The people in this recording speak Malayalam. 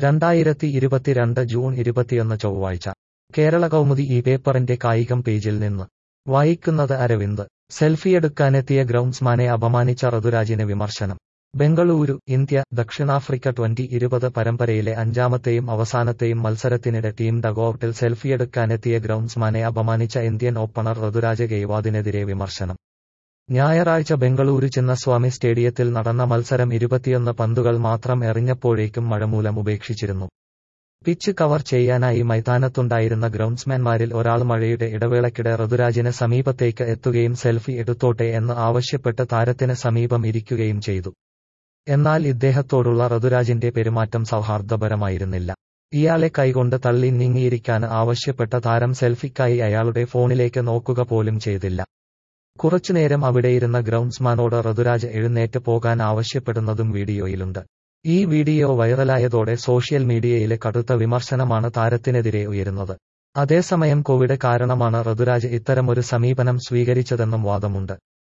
രണ്ടായിരത്തി ഇരുപത്തിരണ്ട് ജൂൺ ഇരുപത്തിയൊന്ന് ചൊവ്വാഴ്ച കേരള കൗമുദി ഈ പേപ്പറിന്റെ കായികം പേജിൽ നിന്ന് വായിക്കുന്നത് അരവിന്ദ് സെൽഫിയെടുക്കാനെത്തിയ ഗ്രൗണ്ട്സ്മാനെ അപമാനിച്ച ഋതുരാജിന് വിമർശനം ബംഗളൂരു ഇന്ത്യ ദക്ഷിണാഫ്രിക്ക ട്വന്റി ഇരുപത് പരമ്പരയിലെ അഞ്ചാമത്തെയും അവസാനത്തെയും മത്സരത്തിനിടെ ടീം ഡഗൌട്ടിൽ സെൽഫിയെടുക്കാനെത്തിയ ഗ്രൗണ്ട്സ്മാനെ അപമാനിച്ച ഇന്ത്യൻ ഓപ്പണർ ഋതുരാജ് ഗെയ്വാദിനെതിരെ വിമർശനം ഞായറാഴ്ച ബംഗളൂരു ചിന്നസ്വാമി സ്റ്റേഡിയത്തിൽ നടന്ന മത്സരം ഇരുപത്തിയൊന്ന് പന്തുകൾ മാത്രം എറിഞ്ഞപ്പോഴേക്കും മഴമൂലം ഉപേക്ഷിച്ചിരുന്നു പിച്ച് കവർ ചെയ്യാനായി മൈതാനത്തുണ്ടായിരുന്ന ഗ്രൗണ്ട്സ്മാൻമാരിൽ ഒരാൾ മഴയുടെ ഇടവേളയ്ക്കിടെ ഋതുരാജിന് സമീപത്തേക്ക് എത്തുകയും സെൽഫി എടുത്തോട്ടെ എന്ന് ആവശ്യപ്പെട്ട് താരത്തിന് സമീപം ഇരിക്കുകയും ചെയ്തു എന്നാൽ ഇദ്ദേഹത്തോടുള്ള ഋതുരാജിന്റെ പെരുമാറ്റം സൗഹാർദ്ദപരമായിരുന്നില്ല ഇയാളെ കൈകൊണ്ട് തള്ളി നീങ്ങിയിരിക്കാൻ ആവശ്യപ്പെട്ട താരം സെൽഫിക്കായി അയാളുടെ ഫോണിലേക്ക് നോക്കുക പോലും ചെയ്തില്ല കുറച്ചുനേരം അവിടെയിരുന്ന ഗ്രൗണ്ട്സ്മാനോട് ഋതുരാജ് എഴുന്നേറ്റ് പോകാൻ ആവശ്യപ്പെടുന്നതും വീഡിയോയിലുണ്ട് ഈ വീഡിയോ വൈറലായതോടെ സോഷ്യൽ മീഡിയയിലെ കടുത്ത വിമർശനമാണ് താരത്തിനെതിരെ ഉയരുന്നത് അതേസമയം കോവിഡ് കാരണമാണ് ഋതുരാജ് ഇത്തരമൊരു സമീപനം സ്വീകരിച്ചതെന്നും വാദമുണ്ട്